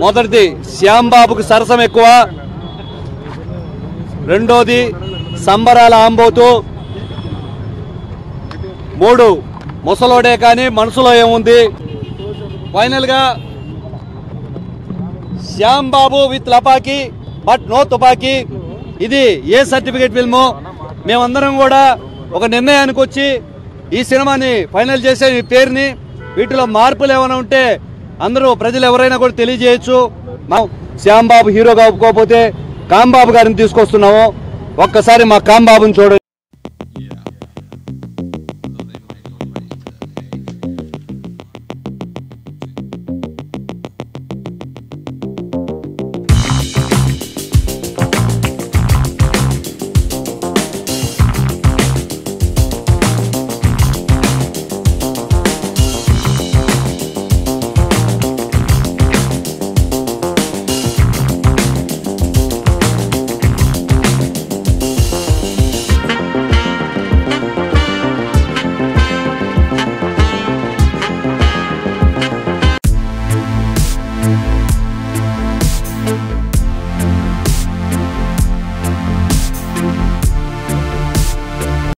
మొదటిది శ్యాంబాబుకి సరసం ఎక్కువ రెండోది సంబరాల ఆంబోతు మూడు ముసలోడే కానీ మనసులో ఏముంది ఫైనల్గా శ్యామ్ బాబు విత్ లపాకి బట్ నో తుపాకీ ఇది ఏ సర్టిఫికేట్ ఫిల్ము మేమందరం కూడా ఒక నిర్ణయానికి వచ్చి ఈ సినిమాని ఫైనల్ చేసే ఈ పేరుని వీటిలో మార్పులు ఏమైనా ఉంటే అందరూ ప్రజలు ఎవరైనా కూడా తెలియజేయచ్చు మా శ్యామ్ బాబు హీరోగా ఒప్పుకోకపోతే కాంబాబు గారిని తీసుకొస్తున్నాము ఒక్కసారి మా కాంబాబుని చూడండి